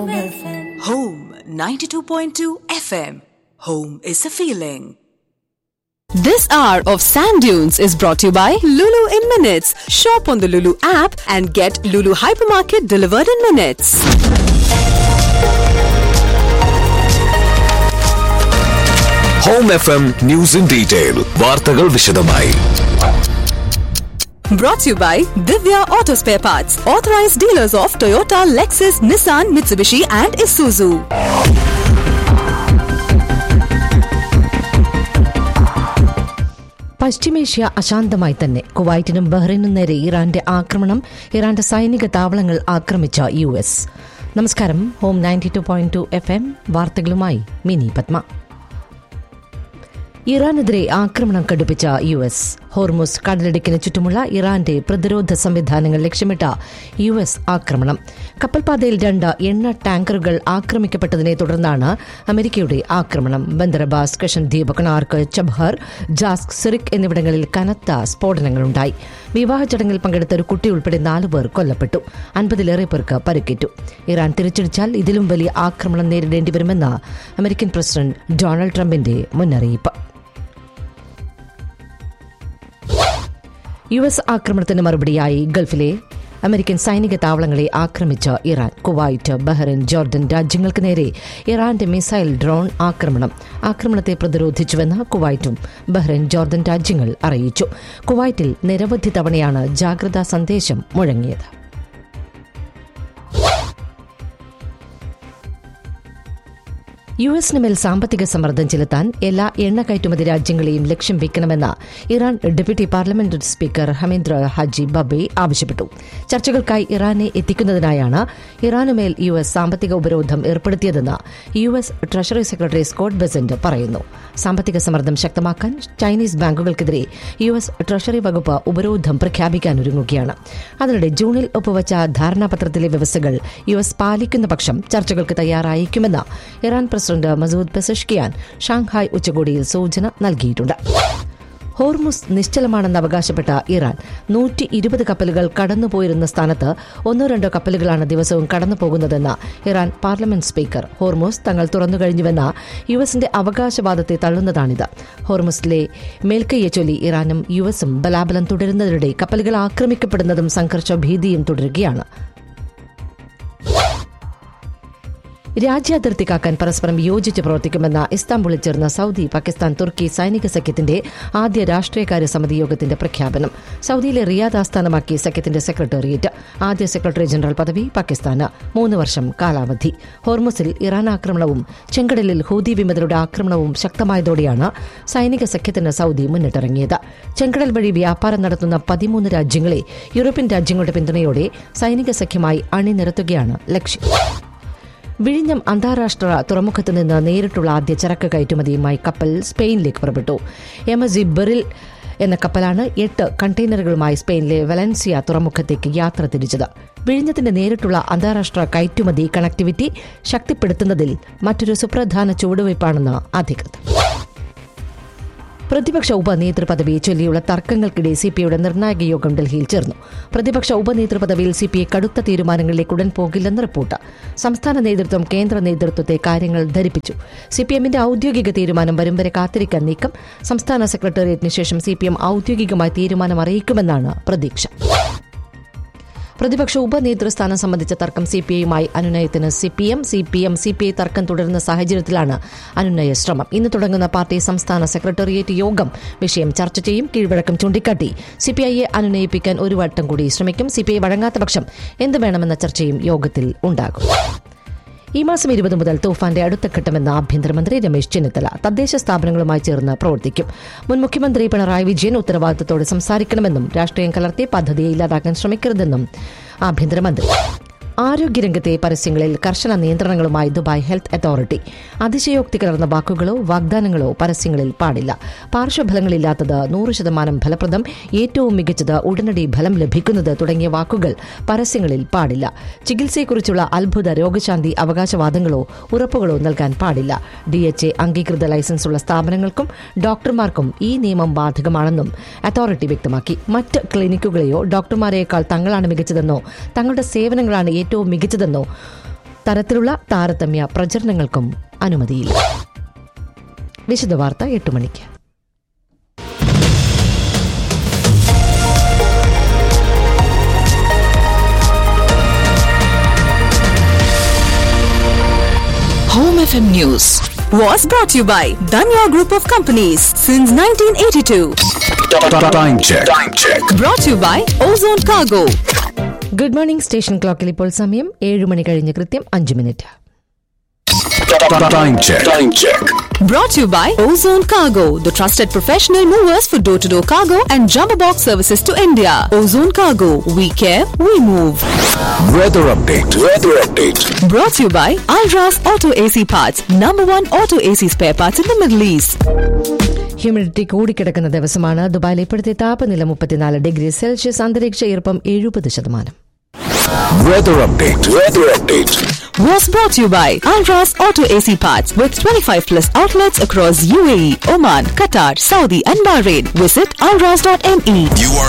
Home 92.2 FM. Home is a feeling. This hour of Sand Dunes is brought to you by Lulu in Minutes. Shop on the Lulu app and get Lulu Hypermarket delivered in minutes. Home F M news in detail വാർത്തകൾ വിശദമായി Brought to you by Divya Auto Spare Parts, authorized dealers of Toyota, Lexus, Nissan, Mitsubishi, and Isuzu. പശ്ചിമേഷ്യ അശാന്തമായി തന്നെ കുവൈറ്റിനും ബഹ്റൈനും നേരെ ഇറാന്റെ ആക്രമണം ഇറാന്റെ സൈനിക താവളങ്ങൾ ആക്രമിച്ച യു എസ് നമസ്കാരം home ninety two point two F M വാർത്തകളുമായി മിനി പത്മ ഇറാനെതിരെ ആക്രമണം കടുപ്പിച്ച യു എസ് ഹോർമുസ് കടലിടുക്കിന് ചുറ്റുമുള്ള ഇറാന്റെ പ്രതിരോധ സംവിധാനങ്ങൾ ലക്ഷ്യമിട്ട യു എസ് ആക്രമണം കപ്പൽപാതയിൽ രണ്ട് എണ്ണ ടാങ്കറുകൾ ആക്രമിക്കപ്പെട്ടതിനെ തുടർന്നാണ് അമേരിക്കയുടെ ആക്രമണം ബന്ദർബാസ് കഷൻ ദ്വീപ് കണാർക്ക് ചബഹർ ജാസ്ക് സിറിക് എന്നിവിടങ്ങളിൽ കനത്ത സ്ഫോടനങ്ങളുണ്ടായി വിവാഹ ചടങ്ങിൽ പങ്കെടുത്ത ഒരു കുട്ടി ഉൾപ്പെടെ നാലു പേർ കൊല്ലപ്പെട്ടു അൻപതിലേറെ പേർക്ക് പരിക്കേറ്റു ഇറാൻ തിരിച്ചടിച്ചാൽ ഇതിലും വലിയ ആക്രമണം നേരിടേണ്ടി വരുമെന്ന് അമേരിക്കൻ പ്രസിഡന്റ് ഡൊണാൾഡ് ട്രംപിന്റെ മുന്നറിയിപ്പ് യു എസ് ആക്രമണത്തിന് മറുപടിയായി ഗൾഫിലെ അമേരിക്കൻ സൈനിക താവളങ്ങളെ ആക്രമിച്ച ഇറാൻ കുവൈറ്റ് ബഹ്റൈൻ ജോർഡൻ രാജ്യങ്ങൾക്ക് നേരെ ഇറാന്റെ മിസൈൽ ഡ്രോൺ ആക്രമണം ആക്രമണത്തെ പ്രതിരോധിച്ചുവെന്ന് കുവൈറ്റും ബഹ്റൈൻ ജോർദൻ രാജ്യങ്ങൾ അറിയിച്ചു കുവൈറ്റിൽ നിരവധി തവണയാണ് ജാഗ്രതാ സന്ദേശം മുഴങ്ങിയത് യു എസിന് മേൽ സാമ്പത്തിക സമ്മർദ്ദം ചെലുത്താൻ എല്ലാ എണ്ണ കയറ്റുമതി രാജ്യങ്ങളെയും ലക്ഷ്യം വെക്കണമെന്ന് Iran deputy parliament speaker Hamidreza Haji Babaei ആവശ്യപ്പെട്ടു ചർച്ചകൾക്കായി ഇറാനെ എത്തിക്കുന്നതിനായാണ് ഇറാനുമേൽ യു എസ് സാമ്പത്തിക ഉപരോധം ഏർപ്പെടുത്തിയതെന്ന് U S treasury secretary Scott Bessent പറയുന്നു സാമ്പത്തിക സമ്മർദ്ദം ശക്തമാക്കാൻ ചൈനീസ് ബാങ്കുകൾക്കെതിരെ യു എസ് ട്രഷറി വകുപ്പ് ഉപരോധം പ്രഖ്യാപിക്കാനൊരുങ്ങുകയാണ് അതിനിടെ ജൂണിൽ ഒപ്പുവച്ച ധാരണാപത്രത്തിലെ വ്യവസ്ഥകൾ യു എസ് പാലിക്കുന്ന പക്ഷം ചർച്ചകൾക്ക് തയ്യാറായേക്കുമെന്ന് Iran president Masoud Pezeshkian Shanghai ഉച്ചകോടിയിൽ സൂചന നൽകിയിട്ടുണ്ട് ഹോർമുസ് നിശ്ചലമാണെന്ന് അവകാശപ്പെട്ട ഇറാൻ നൂറ്റി ഇരുപത് കപ്പലുകൾ കടന്നുപോയിരുന്ന സ്ഥാനത്ത് ഒന്നോ രണ്ടോ കപ്പലുകളാണ് ദിവസവും കടന്നുപോകുന്നതെന്ന് ഇറാൻ പാർലമെന്റ് സ്പീക്കർ ഹോർമുസ് തങ്ങൾ തുറന്നുകഴിഞ്ഞുവെന്ന യു എസിന്റെ അവകാശവാദത്തെ തള്ളുന്നതാണിത് ഹോർമുസിലെ മേൽക്കൈയെ ചൊല്ലി ഇറാനും യു എസും ബലാബലം തുടരുന്നതിനിടെ കപ്പലുകൾ ആക്രമിക്കപ്പെടുന്നതും സംഘർഷ ഭീതിയും തുടരുകയാണ് രാജ്യാതിർത്തി കാക്കാൻ പരസ്പരം യോജിച്ച് പ്രവർത്തിക്കുമെന്ന ഇസ്താംബുളിൽ ചേർന്ന സൌദി പാകിസ്ഥാൻ തുർക്കി സൈനിക സഖ്യത്തിന്റെ ആദ്യ രാഷ്ട്രീയകാര്യ സമിതി യോഗത്തിന്റെ പ്രഖ്യാപനം സൌദിയിലെ റിയാദ് ആസ്ഥാനമാക്കി സഖ്യത്തിന്റെ സെക്രട്ടേറിയറ്റ് ആദ്യ സെക്രട്ടറി ജനറൽ പദവി പാകിസ്ഥാന് മൂന്ന് വർഷം കാലാവധി ഹോർമുസിൽ ഇറാൻ ആക്രമണവും ചെങ്കടലിൽ ഹൂതി വിമതരുടെ ആക്രമണവും ശക്തമായതോടെയാണ് സൈനിക സഖ്യത്തിന് സൌദി മുന്നിട്ടിറങ്ങിയത് ചെങ്കടൽ വഴി വ്യാപാരം നടത്തുന്ന പതിമൂന്ന് രാജ്യങ്ങളെ യൂറോപ്യൻ രാജ്യങ്ങളുടെ പിന്തുണയോടെ സൈനിക സഖ്യമായി അണിനിരത്തുകയാണ് ലക്ഷ്യം വിഴിഞ്ഞം അന്താരാഷ്ട്ര തുറമുഖത്ത് നിന്ന് നേരിട്ടുള്ള ആദ്യ ചരക്ക് കയറ്റുമതിയുമായി കപ്പൽ സ്പെയിനിലേക്ക് പുറപ്പെട്ടു എം എസ് ജി ബെറിൽ എന്ന കപ്പലാണ് എട്ട് കണ്ടെയ്നറുകളുമായി സ്പെയിനിലെ വലൻസിയ തുറമുഖത്തേക്ക് യാത്ര തിരിച്ചത് വിഴിഞ്ഞത്തിന്റെ നേരിട്ടുള്ള അന്താരാഷ്ട്ര കയറ്റുമതി കണക്ടിവിറ്റി ശക്തിപ്പെടുത്തുന്നതിൽ മറ്റൊരു സുപ്രധാന ചുവടുവയ്പ്പാണെന്ന് അധികൃതർ പ്രതിപക്ഷ ഉപനേതൃപദവിയെ ചൊല്ലിയുള്ള തർക്കങ്ങൾക്കിടെ സിപിഐയുടെ നിർണായക യോഗം ഡൽഹിയിൽ ചേർന്നു പ്രതിപക്ഷ ഉപനേതൃപദവിയിൽ സിപിഐ കടുത്ത തീരുമാനങ്ങളിലേക്ക് ഉടൻ പോകില്ലെന്ന് റിപ്പോർട്ട് സംസ്ഥാന നേതൃത്വം കേന്ദ്ര നേതൃത്വത്തെ കാര്യങ്ങൾ ധരിപ്പിച്ചു സിപിഎമ്മിന്റെ ഔദ്യോഗിക തീരുമാനം വരും വരെ കാത്തിരിക്കാൻ നീക്കം സംസ്ഥാന സെക്രട്ടേറിയറ്റിന് ശേഷം സിപിഎം ഔദ്യോഗികമായി തീരുമാനം അറിയിക്കുമെന്നാണ് പ്രതീക്ഷ പ്രതിപക്ഷ ഉപനേതൃസ്ഥാനം സംബന്ധിച്ച തർക്കം സിപിഐയുമായി അനുനയത്തിന് സിപിഎം സിപിഎം സിപിഐ തർക്കം തുടരുന്ന സാഹചര്യത്തിലാണ് അനുനയ ശ്രമം ഇന്ന് തുടങ്ങുന്ന പാർട്ടി സംസ്ഥാന സെക്രട്ടേറിയറ്റ് യോഗം വിഷയം ചർച്ച ചെയ്യും കീഴ്വഴക്കം ചൂണ്ടിക്കാട്ടി സിപിഐയെ അനുനയിപ്പിക്കാൻ ഒരു വട്ടം കൂടി ശ്രമിക്കും സിപിഐ വഴങ്ങാത്ത പക്ഷം എന്ത് വേണമെന്ന ചർച്ചയും യോഗത്തിൽ ഉണ്ടാകും ഈ മാസം ഇരുപത് മുതൽ തൂഫാന്റെ അടുത്ത ഘട്ടമെന്ന് ആഭ്യന്തരമന്ത്രി രമേശ് ചെന്നിത്തല തദ്ദേശ സ്ഥാപനങ്ങളുമായി ചേർന്ന് പ്രവർത്തിക്കും മുൻ മുഖ്യമന്ത്രി പിണറായി വിജയൻ ഉത്തരവാദിത്തത്തോടെ സംസാരിക്കണമെന്നും രാഷ്ട്രീയം കലർത്തി പദ്ധതിയെ ഇല്ലാതാക്കാൻ ശ്രമിക്കരുതെന്നും ആഭ്യന്തരമന്ത്രി ആരോഗ്യരംഗത്തെ പരസ്യങ്ങളിൽ കർശന നിയന്ത്രണങ്ങളുമായി ദുബായ് ഹെൽത്ത് അതോറിറ്റി അതിശയോക്തി കലർന്ന വാക്കുകളോ വാഗ്ദാനങ്ങളോ പരസ്യങ്ങളിൽ പാടില്ല പാർശ്വഫലങ്ങളില്ലാത്തത് നൂറ് ശതമാനം ഫലപ്രദം ഏറ്റവും മികച്ചത് ഉടനടി ഫലം ലഭിക്കുന്നത് തുടങ്ങിയ വാക്കുകൾ പരസ്യങ്ങളിൽ പാടില്ല ചികിത്സയെക്കുറിച്ചുള്ള അത്ഭുത രോഗശാന്തി അവകാശവാദങ്ങളോ ഉറപ്പുകളോ നൽകാൻ പാടില്ല ഡി എച്ച് എ അംഗീകൃത ലൈസൻസുള്ള സ്ഥാപനങ്ങൾക്കും ഡോക്ടർമാർക്കും ഈ നിയമം ബാധകമാണെന്നും അതോറിറ്റി വ്യക്തമാക്കി മറ്റ് ക്ലിനിക്കുകളെയോ ഡോക്ടർമാരെയേക്കാൾ തങ്ങളാണ് മികച്ചതെന്നോ തങ്ങളുടെ സേവനങ്ങളാണ് ഏറ്റവും മികച്ചതെന്നോ തരത്തിലുള്ള താരതമ്യ പ്രചരണങ്ങൾക്കും അനുമതിയില്ല വിശദവാർത്ത എട്ട് മണിക്ക് Home FM News was brought to you by Danya Group of Companies since 1982. Time check. Time check. Brought to you by Ozone Cargo. Good morning station ക്ലോക്കിൽ ഇപ്പോൾ സമയം ഏഴ് മണി കഴിഞ്ഞ് കൃത്യം അഞ്ച് minute Time check. Time check. Brought to you by Ozone Cargo, the trusted professional movers for door to door cargo and jumbo box services to India. Ozone Cargo, we care, we move. Weather update. Weather update. Brought to you by Alras Auto AC Parts, number one auto AC spare parts in the Middle East. Humidity കൂടിക്കിടക്കുന്ന ദിവസമാണ് ദുബായിൽ ഇപ്പോഴത്തെ താപനില മുപ്പത്തിനാല് degree Celsius അന്തരീക്ഷ ഈർപ്പം എഴുപത് ശതമാനം Weather update. Weather update. Was brought to you by Alras Auto AC Parts with 25 plus outlets across UAE, Oman, Qatar, Saudi, and Bahrain. Visit alras.me. You are